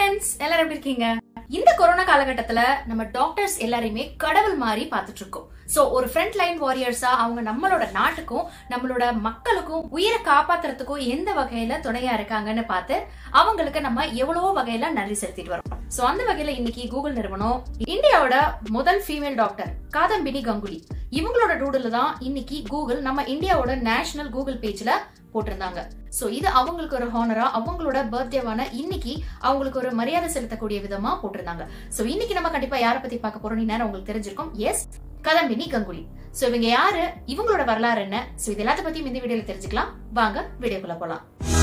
Friends எல்லாரும் எப்படி இருக்கீங்க இந்த கொரோனா காலகட்டத்துல நம்ம டாக்டர்ஸ் எல்லாரையுமே கடவுள் மாதிரி பார்த்துட்டு இருக்கோம் சோ ஒரு ஃப்ரண்ட் லைன் வாரியர்ஸா அவங்க நம்மளோட நாட்டுக்கும் நம்மளோட மக்களுக்கும் உயிரை காப்பாத்துறதுக்கும் எந்த வகையில துணையா இருக்காங்கன்னு பார்த்து அவங்களுக்கு நம்ம எவ்வளவோ வகையில நன்றி செலுத்திட்டு வரோம் சோ அந்த வகையில இன்னைக்கு கூகுள் நிறுவனம் இந்தியாவோட முதல் ஃபீமேல் டாக்டர் காதம்பினி கங்குலி இவங்களோட டூடுல தான் இன்னைக்கு கூகுள் நம்ம இந்தியாவோட நேஷனல் கூகுள் பேஜ்ல போட்டிருந்தாங்க சோ இது அவங்களுக்கு ஒரு ஹானரா அவங்களோட பர்த்டேவான இன்னைக்கு அவங்களுக்கு ஒரு மரியாதை செலுத்தக்கூடிய விதமா போட்டிருந்தாங்க சோ இன்னைக்கு நம்ம கண்டிப்பா யாரை பத்தி பார்க்க போறோம் நேரம் உங்களுக்கு தெரிஞ்சிருக்கும் எஸ் கதம்பினி கங்குலி சோ இவங்க யாரு இவங்களோட வரலாறு என்ன சோ இது எல்லாத்த பத்தியும் இந்த வீடியோல தெரிஞ்சுக்கலாம் வாங்க வீடியோக்குள்ள போலாம்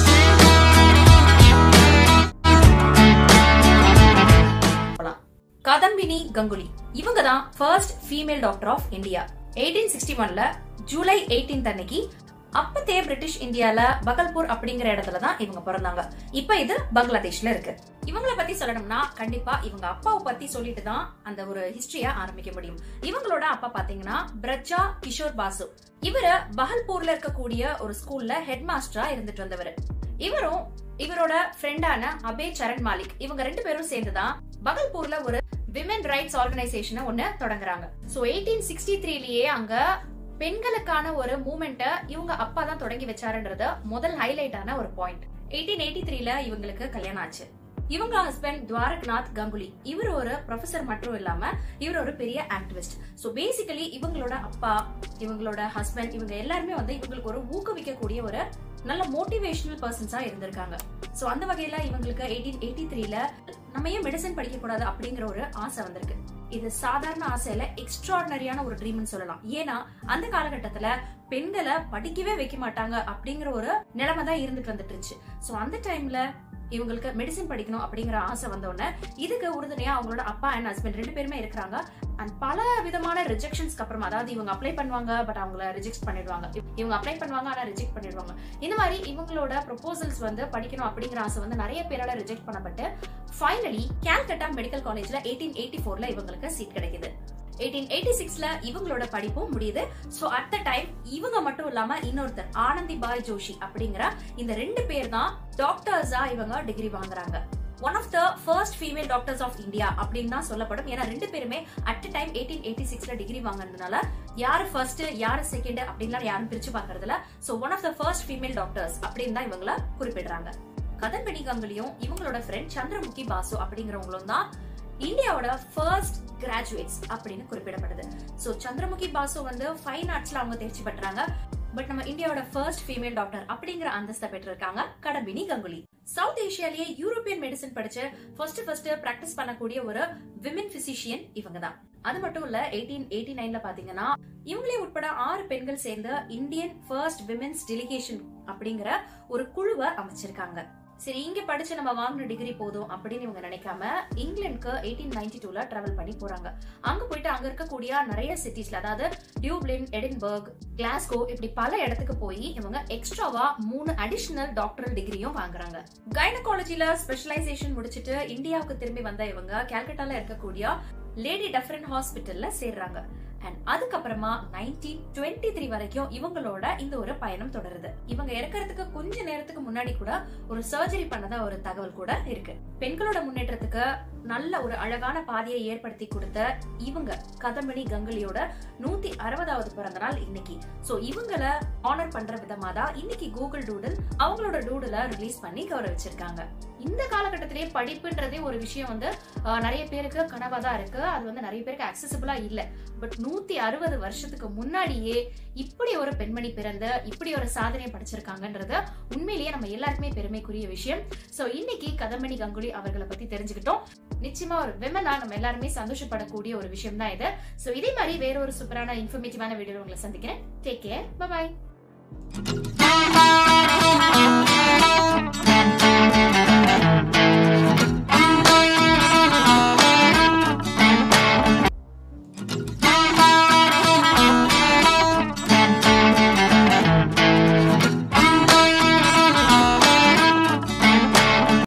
போலாம். கதம்பினி கங்குலி இவங்க தான் first female doctor of India eighteen sixty ஒன்ல ஜூலை 18 அன்னைக்கு அப்பத்தே பிரிட்டிஷ் இந்தியால பகல்பூர் அப்படிங்கிற இடத்துல தான் இவங்க பிறந்தாங்க இப்ப இது பங்களாதேஷ்ல இருக்கு இவங்கள பத்தி சொல்லணும்னா கண்டிப்பா இவங்க அப்பாவை பத்தி சொல்லிட்டு தான் அந்த ஒரு ஹிஸ்டரிய ஆரம்பிக்க முடியும் இவங்களோட அப்பா பாத்தீங்கன்னா பிரஜா கிஷோர் பாசு இவரு பகல்பூர்ல இருக்கக்கூடிய ஒரு ஸ்கூல்ல ஹெட் மாஸ்டரா இருந்துட்டு வந்தவர் இவரும் இவரோட ஃப்ரெண்டான அபே சரண் மாலிக் இவங்க ரெண்டு பேரும் சேர்ந்துதான் பகல்பூர்ல ஒரு விமன் ரைட்ஸ் ஆர்கனைசேஷனை ஒண்ணு தொடங்குறாங்க சோ எயிட்டீன் சிக்ஸ்டி த்ரீலயே அங்க பெண்களுக்கான ஒரு மூமெண்ட்டை இவங்க அப்பா தான் தொடங்கி வச்சாருன்றது முதல் ஹைலைட்டான ஒரு பாயிண்ட் எயிட்டீன் எயிட்டி த்ரீல இவங்களுக்கு கல்யாணம் ஆச்சு இவங்க ஹஸ்பண்ட் துவாரக்நாத் கங்குலி இவர் ஒரு ப்ரொஃபசர் மட்டும் இல்லாம இவர் ஒரு பெரிய ஆக்டிவிஸ்ட் சோ பேசிக்கலி இவங்களோட அப்பா இவங்களோட ஹஸ்பண்ட் இவங்க எல்லாருமே வந்து இவங்களுக்கு ஒரு ஊக்குவிக்கக்கூடிய ஒரு நல்ல மோட்டிவேஷனல் பர்சன்ஸா இருந்திருக்காங்க சோ அந்த வகையில இவங்களுக்கு எயிட்டீன் எயிட்டி த்ரீல நம்ம ஏன் மெடிசன் படிக்க கூடாது அப்படிங்கிற ஒரு ஆசை வந்திருக்கு இது சாதாரண ஆசையில எக்ஸ்ட்ராடினரியான ஒரு ட்ரீம்னு சொல்லலாம் ஏன்னா அந்த காலகட்டத்துல பெண்களை படிக்கவே வைக்க மாட்டாங்க அப்படிங்கிற ஒரு நிலைமை தான் இருந்துட்டு வந்துட்டு இருந்துச்சு சோ அந்த டைம்ல இவங்களுக்கு மெடிசன் படிக்கணும் அப்படிங்கிற ஆசை வந்தோடனே இதுக்கு உறுதுணையா அவங்களோட அப்பா அண்ட் ஹஸ்பண்ட் ரெண்டு பேருமே இருக்கிறாங்க அண்ட் பல விதமான ரிஜெக்ஷன்ஸ்க்கு அப்புறமா அதாவது இவங்க அப்ளை பண்ணுவாங்க பட் அவங்கள ரிஜெக்ட் பண்ணிடுவாங்க இவங்க அப்ளை பண்ணுவாங்க ஆனா ரிஜெக்ட் பண்ணிடுவாங்க இந்த மாதிரி இவங்களோட ப்ரொபோசல்ஸ் வந்து படிக்கணும் அப்படிங்கிற ஆசை வந்து நிறைய பேரால ரிஜெக்ட் பண்ணப்பட்டு ஃபைனலி கேல்கட்டா மெடிக்கல் காலேஜ்ல எயிட்டீன் எயிட்டி ஃபோர்ல இவங்களுக்கு சீட் கிடைக்குது எயிட்டீன் எயிட்டி சிக்ஸ்ல இவங்களோட படிப்பும் முடியுது சோ அட் த டைம் இவங்க மட்டும் இல்லாம இன்னொருத்தர் ஆனந்தி பாய் ஜோஷி அப்படிங்கிற இந்த ரெண்டு பேர் தான் டாக்டர்ஸா இவங்க டிகிரி வாங்குறாங்க one of the first female doctors of India அப்படின்னு தான் சொல்லப்படும் ஏன்னா ரெண்டு பேருமே அட் டைம் எயிட்டீன் எயிட்டி சிக்ஸ்ல டிகிரி வாங்கினதுனால யாரு ஃபர்ஸ்ட் யாரு செகண்ட் அப்படின்லாம் யாரும் பிரிச்சு பாக்குறதுல so one of the first female doctors அப்படின்னு தான் இவங்கள குறிப்பிடுறாங்க கதம்பெனி கங்குலியும் இவங்களோட ஃப்ரெண்ட் சந்திரமுகி பாசு அப்படிங்கிறவங்களும் தான் இந்தியாவோட ஃபர்ஸ்ட் கிராஜுவேட்ஸ் அப்படின்னு குறிப்பிடப்படுது சோ சந்திரமுகி பாசு வந்து ஃபைன் ஆர்ட்ஸ்ல அவங்க தேர்ச்சி பெற்றாங்க பட் நம்ம இந்தியாவோட ஃபர்ஸ்ட் ஃபீமேல் டாக்டர் அப்படிங்கிற அந்தஸ்தை பெற்றிருக்காங்க கடம்பினி கங்குலி சவுத் ஏஷியாலேயே யூரோப்பியன் மெடிசன் படிச்சு ஃபர்ஸ்ட் ஃபர்ஸ்ட் பிராக்டிஸ் பண்ணக்கூடிய ஒரு விமன் பிசிஷியன் இவங்க தான் அது மட்டும் இல்ல எயிட்டீன் எயிட்டி நைன்ல பாத்தீங்கன்னா இவங்களே உட்பட ஆறு பெண்கள் சேர்ந்து இந்தியன் ஃபர்ஸ்ட் விமென்ஸ் டெலிகேஷன் அப்படிங்கிற ஒரு குழுவை அமைச்சிருக்காங்க சரி இங்க படிச்சு நம்ம வாங்கின டிகிரி போதும் அப்படின்னு இவங்க நினைக்காம இங்கிலாந்துக்கு எயிட்டீன் நைன்டி டூல டிராவல் பண்ணி போறாங்க அங்க போயிட்டு அங்க இருக்கக்கூடிய நிறைய சிட்டிஸ்ல அதாவது டியூப்ளின் எடின்பர்க் கிளாஸ்கோ இப்படி பல இடத்துக்கு போய் இவங்க எக்ஸ்ட்ராவா மூணு அடிஷனல் டாக்டரல் டிகிரியும் வாங்குறாங்க கைனகாலஜில ஸ்பெஷலைசேஷன் முடிச்சிட்டு இந்தியாவுக்கு திரும்பி வந்த இவங்க கேல்கட்டால இருக்கக்கூடிய லேடி டஃபரன் ஹாஸ்பிட்டல்ல சேர்றாங்க அண்ட் அதுக்கப்புறமா நைன்டீன் டுவெண்ட்டி த்ரீ வரைக்கும் இவங்களோட இந்த ஒரு பயணம் தொடருது இவங்க இறக்கறதுக்கு கொஞ்ச நேரத்துக்கு முன்னாடி கூட ஒரு சர்ஜரி பண்ணதா ஒரு தகவல் கூட இருக்கு பெண்களோட முன்னேற்றத்துக்கு நல்ல ஒரு அழகான பாதையை ஏற்படுத்தி கொடுத்த இவங்க கதம்பணி கங்குலியோட நூத்தி அறுபதாவது பிறந்த நாள் இன்னைக்கு சோ இவங்கள ஆனர் பண்ற விதமா தான் இன்னைக்கு கூகுள் டூடில் அவங்களோட டூடுல ரிலீஸ் பண்ணி கௌரவிச்சிருக்காங்க இந்த காலகட்டத்திலேயே படிப்புன்றதே ஒரு விஷயம் வந்து ஆஹ், நிறைய பேருக்கு கனவா தான் இருக்கு அது வந்து நிறைய பேருக்கு அக்சசபிளா இல்ல பட் நூத்தி அறுபது வருஷத்துக்கு முன்னாடியே இப்படி ஒரு பெண்மணி பிறந்து இப்படி ஒரு சாதனை படிச்சிருக்காங்கன்றது உண்மையிலேயே நம்ம எல்லாருக்குமே பெருமைக்குரிய விஷயம் சோ இன்னைக்கு கதம்பணி கங்குலி அவர்களை பத்தி தெரிஞ்சுக்கிட்டோம் நிச்சயமா ஒரு விமனா நம்ம எல்லாருமே சந்தோஷப்படக்கூடிய ஒரு விஷயம் தான் இது சோ இதே மாதிரி வேற ஒரு சூப்பரான இன்ஃபர்மேட்டிவான வீடியோ உங்களை சந்திக்கிறேன் டேக் கேர் பை